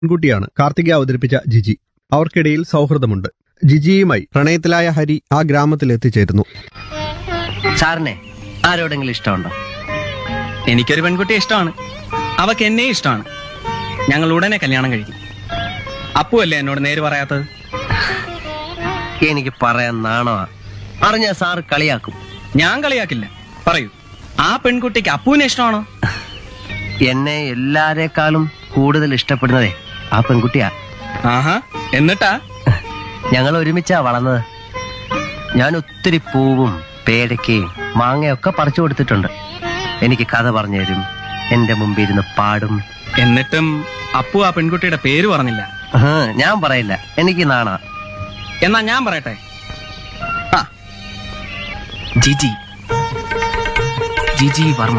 പെൺകുട്ടിയാണ് കാർത്തിക അവതരിപ്പിച്ച ജിജി അവർക്കിടയിൽ സൗഹൃദമുണ്ട് ജിജിയുമായി പ്രണയത്തിലായ ഹരി ആ ഗ്രാമത്തിൽ എത്തിച്ചേരുന്നു സാറിനെ ആരോടെങ്കിലും ഇഷ്ടമുണ്ടോ എനിക്കൊരു പെൺകുട്ടിയെ ഇഷ്ടമാണ് അവക്ക് എന്നെ ഇഷ്ടമാണ് ഞങ്ങൾ ഉടനെ കല്യാണം കഴിക്കും അപ്പു അല്ലേ എന്നോട് നേര് പറയാത്തത് എനിക്ക് പറയാൻ നാണമാ അറിഞ്ഞ സാർ കളിയാക്കും ഞാൻ കളിയാക്കില്ല പറയൂ ആ പെൺകുട്ടിക്ക് അപ്പുവിനെ ഇഷ്ടമാണോ എന്നെ എല്ലാരേക്കാളും കൂടുതൽ ഇഷ്ടപ്പെടുന്നതേ ആ പെൺകുട്ടിയാ ആഹാ എന്നിട്ടാ ഞങ്ങൾ ഒരുമിച്ചാ വളർന്നത് ഞാൻ ഒത്തിരി പൂവും പേരയ്ക്കയും മാങ്ങയൊക്കെ പറിച്ചു കൊടുത്തിട്ടുണ്ട് എനിക്ക് കഥ പറഞ്ഞു തരും എന്റെ മുമ്പിൽ ഇരുന്ന് പാടും എന്നിട്ടും അപ്പു ആ പെൺകുട്ടിയുടെ പേര് പറഞ്ഞില്ല ആഹ്, ഞാൻ പറയില്ല എനിക്ക് നാണ എന്നാ ഞാൻ പറയട്ടെ ആ ജിജി ജിജി വർമ്മ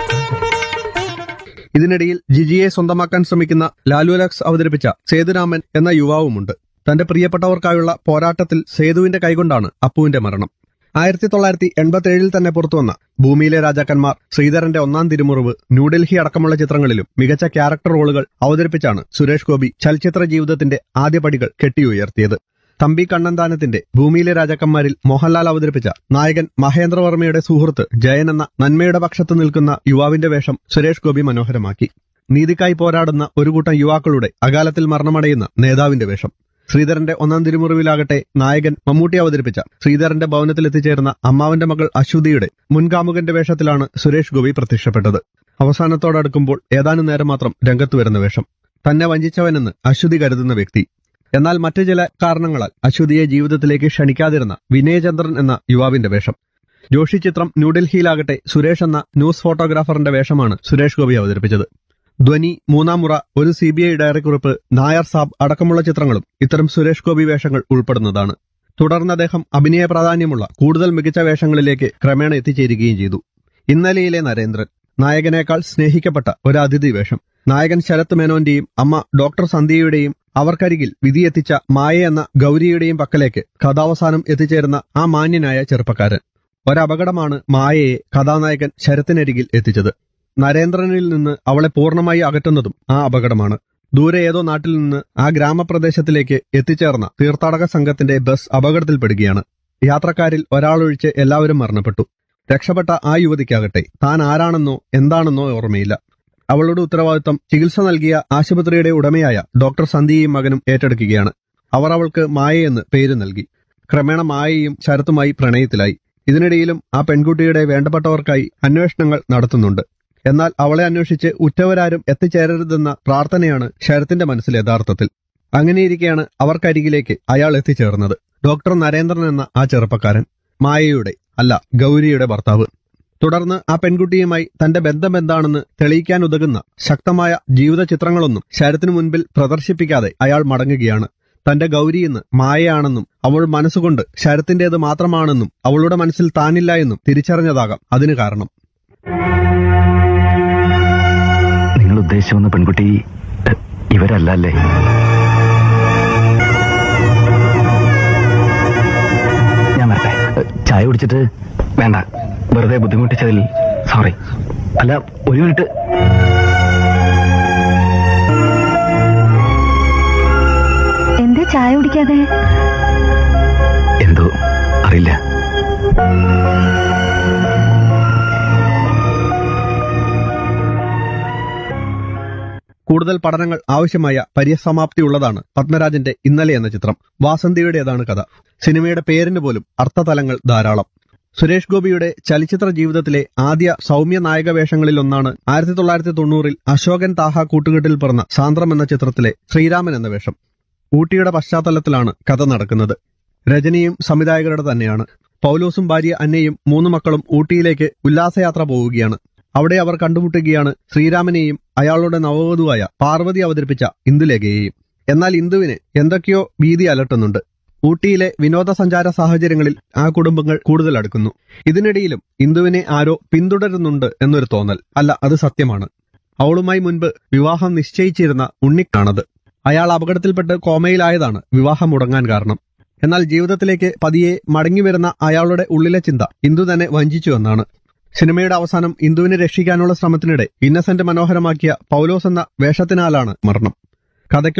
ഇതിനിടയിൽ ജിജിയെ സ്വന്തമാക്കാൻ ശ്രമിക്കുന്ന ലാലു ലക്സ് അവതരിപ്പിച്ച സേതുരാമൻ എന്ന യുവാവുമുണ്ട് തന്റെ പ്രിയപ്പെട്ടവർക്കായുള്ള പോരാട്ടത്തിൽ സേതുവിന്റെ കൈകൊണ്ടാണ് അപ്പുവിന്റെ മരണം ആയിരത്തി തൊള്ളായിരത്തി എൺപത്തി ഏഴിൽ തന്നെ പുറത്തുവന്ന ഭൂമിയിലെ രാജാക്കന്മാർ ശ്രീധരന്റെ ഒന്നാം തിരുമുറിവ് ന്യൂഡൽഹി അടക്കമുള്ള ചിത്രങ്ങളിലും മികച്ച ക്യാരക്ടർ റോളുകൾ അവതരിപ്പിച്ചാണ് സുരേഷ് ഗോപി ചലച്ചിത്ര ജീവിതത്തിന്റെ ആദ്യപടികൾ കെട്ടിയുയർത്തിയത് തമ്പി കണ്ണന്താനത്തിന്റെ ഭൂമിയിലെ രാജാക്കന്മാരിൽ മോഹൻലാൽ അവതരിപ്പിച്ച നായകൻ മഹേന്ദ്രവർമ്മയുടെ സുഹൃത്ത് ജയൻ എന്ന നന്മയുടെ പക്ഷത്ത് നിൽക്കുന്ന യുവാവിന്റെ വേഷം സുരേഷ് ഗോപി മനോഹരമാക്കി നീതിക്കായി പോരാടുന്ന ഒരു കൂട്ടം യുവാക്കളുടെ അകാലത്തിൽ മരണമടയുന്ന നേതാവിന്റെ വേഷം ശ്രീധരന്റെ ഒന്നാം തിരുമുറിവിലാകട്ടെ നായകൻ മമ്മൂട്ടി അവതരിപ്പിച്ച ശ്രീധരന്റെ ഭവനത്തിൽ എത്തിച്ചേർന്ന അമ്മാവന്റെ മകൾ അശ്വതിയുടെ മുൻകാമുകന്റെ വേഷത്തിലാണ് സുരേഷ് ഗോപി പ്രത്യക്ഷപ്പെട്ടത് അവസാനത്തോടടുക്കുമ്പോൾ ഏതാനും നേരം മാത്രം രംഗത്ത് വരുന്ന വേഷം തന്നെ വഞ്ചിച്ചവനെന്ന് അശ്വതി കരുതുന്ന വ്യക്തി എന്നാൽ മറ്റു ചില കാരണങ്ങളാൽ അശ്വതിയെ ജീവിതത്തിലേക്ക് ക്ഷണിക്കാതിരുന്ന വിനയചന്ദ്രൻ എന്ന യുവാവിന്റെ വേഷം ജോഷി ചിത്രം ന്യൂഡൽഹിയിലാകട്ടെ സുരേഷ് എന്ന ന്യൂസ് ഫോട്ടോഗ്രാഫറിന്റെ വേഷമാണ് സുരേഷ് ഗോപി അവതരിപ്പിച്ചത് ധ്വനി Moonnam Mura Oru C B I ഡയറിക്കുറിപ്പ് നായർ സാബ് അടക്കമുള്ള ചിത്രങ്ങളും ഇത്തരം സുരേഷ് ഗോപി വേഷങ്ങൾ ഉൾപ്പെടുന്നതാണ് തുടർന്ന് അദ്ദേഹം അഭിനയ പ്രാധാന്യമുള്ള കൂടുതൽ മികച്ച വേഷങ്ങളിലേക്ക് ക്രമേണ എത്തിച്ചേരുകയും ചെയ്തു ഇന്നലെയിലെ നരേന്ദ്രൻ നായകനേക്കാൾ സ്നേഹിക്കപ്പെട്ട ഒരു അതിഥി വേഷം നായകൻ ശരത് മേനോന്റെയും അമ്മ ഡോക്ടർ സന്ധ്യയുടെയും അവർക്കരികിൽ വിധിയെത്തിച്ച മായ എന്ന ഗൗരിയുടെയും പക്കലേക്ക് കഥാവസാനം എത്തിച്ചേരുന്ന ആ മാന്യനായ ചെറുപ്പക്കാരൻ ഒരപകടമാണ് മായയെ കഥാനായകൻ ശരത്തിനരികിൽ എത്തിച്ചത് നരേന്ദ്രനിൽ നിന്ന് അവളെ പൂർണ്ണമായി അകറ്റുന്നതും ആ അപകടമാണ് ദൂരെ ഏതോ നാട്ടിൽ നിന്ന് ആ ഗ്രാമപ്രദേശത്തിലേക്ക് എത്തിച്ചേർന്ന തീർത്ഥാടക സംഘത്തിന്റെ ബസ് അപകടത്തിൽപ്പെടുകയാണ് യാത്രക്കാരിൽ ഒരാളൊഴിച്ച് എല്ലാവരും മരണപ്പെട്ടു രക്ഷപ്പെട്ട ആ യുവതിക്കാകട്ടെ താൻ ആരാണെന്നോ എന്താണെന്നോ ഓർമ്മയില്ല അവളുടെ ഉത്തരവാദിത്തം ചികിത്സ നൽകിയ ആശുപത്രിയുടെ ഉടമയായ ഡോക്ടർ സന്ധ്യയും മകനും ഏറ്റെടുക്കുകയാണ് അവർ അവൾക്ക് മായയെന്ന് പേര് നൽകി ക്രമേണ മായയും ശരത്തുമായി പ്രണയത്തിലായി ഇതിനിടയിലും ആ പെൺകുട്ടിയുടെ വേണ്ടപ്പെട്ടവർക്കായി അന്വേഷണങ്ങൾ നടത്തുന്നുണ്ട് എന്നാൽ അവളെ അന്വേഷിച്ച് ഉറ്റവരാരും എത്തിച്ചേരരുതെന്ന പ്രാർത്ഥനയാണ് ശരത്തിന്റെ മനസ്സിൽ യഥാർത്ഥത്തിൽ അങ്ങനെയിരിക്കെയാണ് അവർക്കരികിലേക്ക് അയാൾ എത്തിച്ചേർന്നത് ഡോക്ടർ നരേന്ദ്രൻ എന്ന ആ ചെറുപ്പക്കാരൻ മായയുടെ അല്ല ഗൗരിയുടെ ഭർത്താവ് തുടർന്ന് ആ പെൺകുട്ടിയുമായി തന്റെ ബന്ധം എന്താണെന്ന് തെളിയിക്കാൻ ഉതകുന്ന ശക്തമായ ജീവിത ചിത്രങ്ങളൊന്നും ശരത്തിനു മുൻപിൽ പ്രദർശിപ്പിക്കാതെ അയാൾ മടങ്ങുകയാണ് തന്റെ ഗൗരിയെന്ന് മായയാണെന്നും അവൾ മനസ്സുകൊണ്ട് ശരത്തിന്റേത് മാത്രമാണെന്നും അവളുടെ മനസ്സിൽ താനില്ല എന്നും തിരിച്ചറിഞ്ഞതാകാം അതിന് കാരണം നിങ്ങൾ ഉദ്ദേശിച്ചു വന്ന പെൺകുട്ടി എ, ഇവരല്ല അല്ലേ ഞാൻ വരട്ടെ എ, ചായ കുടിച്ചിട്ട് വേണ്ട വെറുതെ ബുദ്ധിമുട്ടിച്ചതിൽ സോറി അല്ല ഒരു മിനിറ്റ് എന്താ ചായ കുടിക്കാതെ എന്തോ അറിയില്ല കൂടുതൽ പഠനങ്ങൾ ആവശ്യമായ പര്യസമാപ്തിയുള്ളതാണ് പത്മരാജന്റെ ഇന്നലെ എന്ന ചിത്രം വാസന്തിയുടേതാണ് കഥ സിനിമയുടെ പേരിന് പോലും അർത്ഥതലങ്ങൾ ധാരാളം സുരേഷ് ഗോപിയുടെ ചലച്ചിത്ര ജീവിതത്തിലെ ആദ്യ സൗമ്യ നായക വേഷങ്ങളിൽ ഒന്നാണ് ആയിരത്തി തൊള്ളായിരത്തി തൊണ്ണൂറിൽ അശോകൻ താഹ കൂട്ടുകെട്ടിൽ പിറന്ന സാന്ദ്രം എന്ന ചിത്രത്തിലെ ശ്രീരാമൻ എന്ന വേഷം ഊട്ടിയുടെ പശ്ചാത്തലത്തിലാണ് കഥ നടക്കുന്നത് രജനിയും സംവിധായകരുടെ തന്നെയാണ് പൗലോസും ഭാര്യ അന്നയും മൂന്ന് മക്കളും ഊട്ടിയിലേക്ക് ഉല്ലാസയാത്ര പോവുകയാണ് അവിടെ അവർ കണ്ടുമുട്ടുകയാണ് ശ്രീരാമനെയും അയാളുടെ നവവധുവായ പാർവതി അവതരിപ്പിച്ച ഇന്ദുലേഖയെയും എന്നാൽ ഇന്ദുവിന് എന്തൊക്കെയോ ഭീതി അലട്ടുന്നുണ്ട് ഊട്ടിയിലെ വിനോദസഞ്ചാര സാഹചര്യങ്ങളിൽ ആ കുടുംബങ്ങൾ കൂടുതൽ അടുക്കുന്നു ഇതിനിടയിലും ഇന്ദുവിനെ ആരോ പിന്തുടരുന്നുണ്ട് എന്നൊരു തോന്നൽ അല്ല അത് സത്യമാണ് അവളുമായി മുൻപ് വിവാഹം നിശ്ചയിച്ചിരുന്ന ഉണ്ണിക്കാണത് അയാൾ അപകടത്തിൽപ്പെട്ട് കോമയിലായതാണ് വിവാഹം മുടങ്ങാൻ കാരണം എന്നാൽ ജീവിതത്തിലേക്ക് പതിയെ മടങ്ങിവരുന്ന അയാളുടെ ഉള്ളിലെ ചിന്ത ഇന്ദു തന്നെ വഞ്ചിച്ചു എന്നാണ് സിനിമയുടെ അവസാനം ഇന്ദുവിനെ രക്ഷിക്കാനുള്ള ശ്രമത്തിനിടെ ഇന്നസെന്റ് മനോഹരമാക്കിയ പൗലോസ് എന്ന വേഷത്തിനാലാണ് മരണം കഥയ്ക്ക്